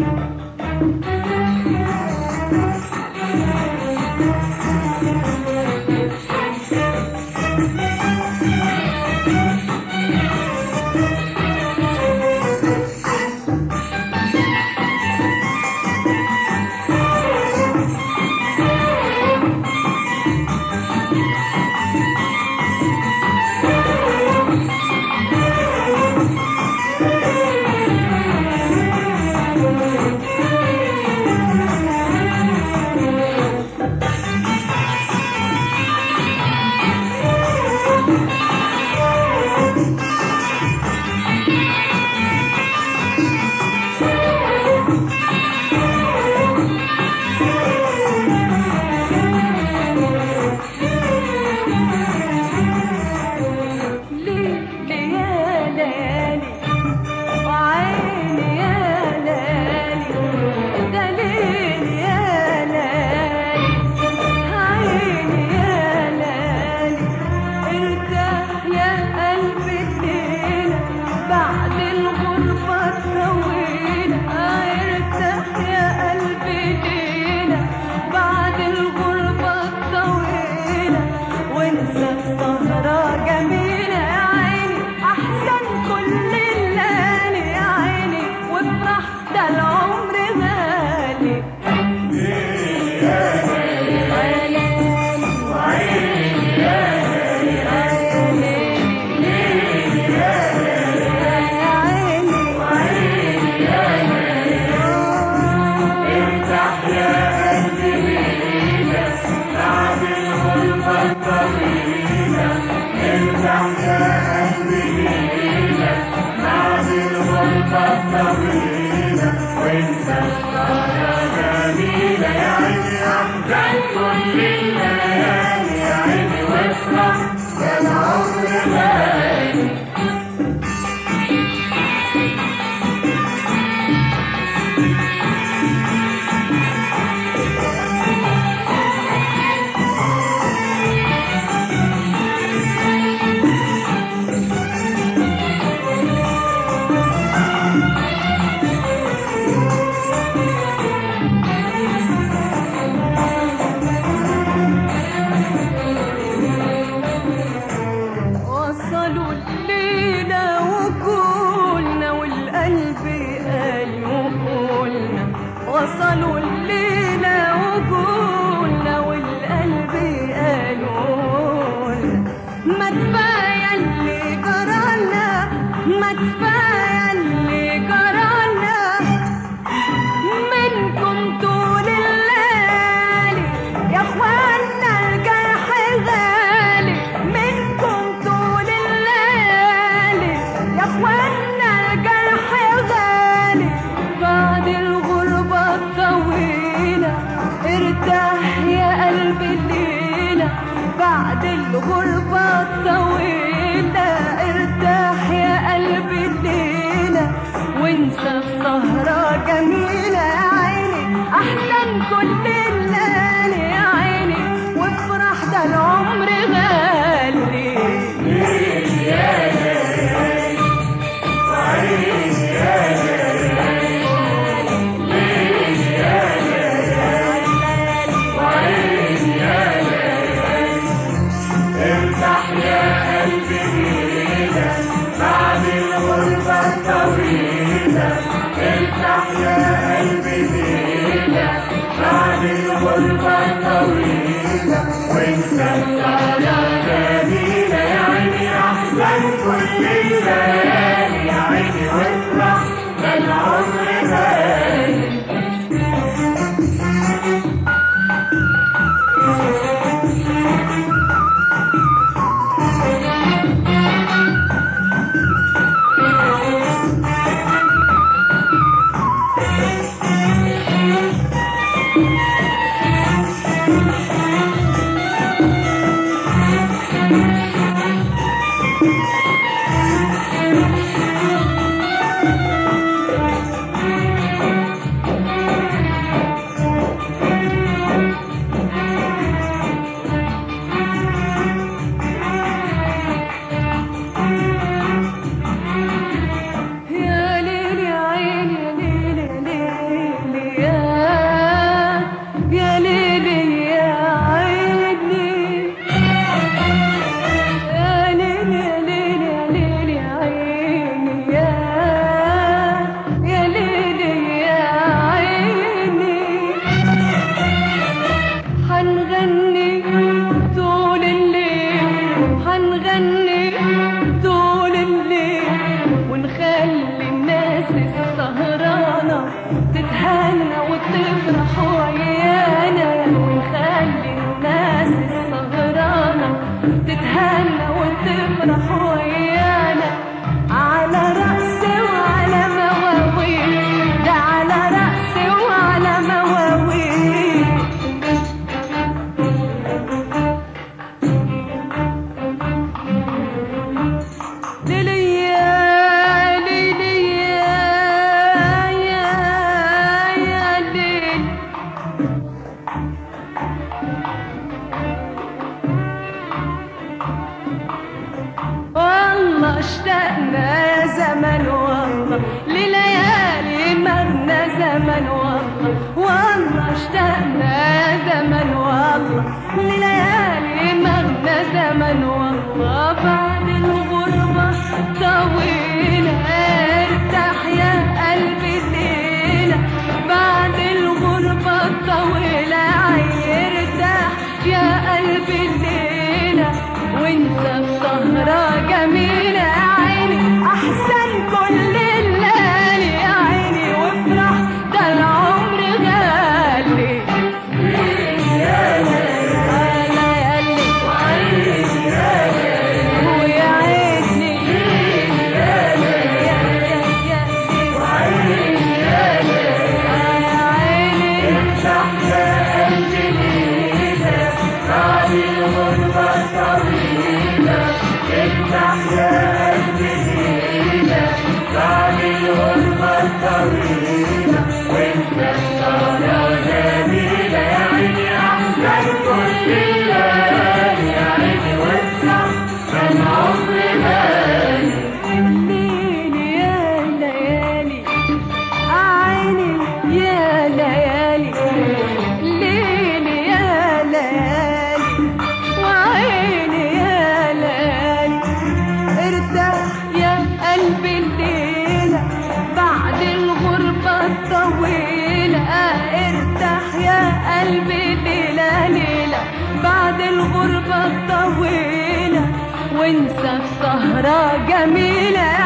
وصلوا الليلة وقولنا والقلب قال وقولنا وصلوا الليلة وقولنا والقلب قال وقولنا ما كفاية اللي جرالنا ما كفاية اللي جرالنا منكم طول الليالي يا اخوانا الجرح غالي منكم طول الليالي يا اخوانا الجرح غالي بعد الغربة الطويلة ارتاح يا قلبي الليلة بعد الغربة الطويلة ارتاح يا قلبي الليلة وانسى السهرة جميلة يا عيني أحسن كل الليالي يا عيني وافرح ده العمر غالي ارتاح يا قلبي ليلة بعد الغربة الطويلة ارتاح يا قلبي ليلة بعد الغربة والله لليالي مغنى زمن والله بعد الغربة طويلة ارتاح يا قلبي الليلة بعد الغربة طويلة ارتاح يا قلبي الليلة وانت بسهرة جميلة يا عيني احسن كل الليالي يا عيني وافرح ده العمر غالي يا ليالي ويا عيني يا يا يا يا عيني الليل يا ليالي عيني يا ليالي الليل يا ليالي وعيني يا ليالي ارتاح يا قلبي الليلة بعد الغربة الطويلة ارتاح يا قلبي ليلة ليلة بعد الغربة الطويلة وانسى السهرة جميلة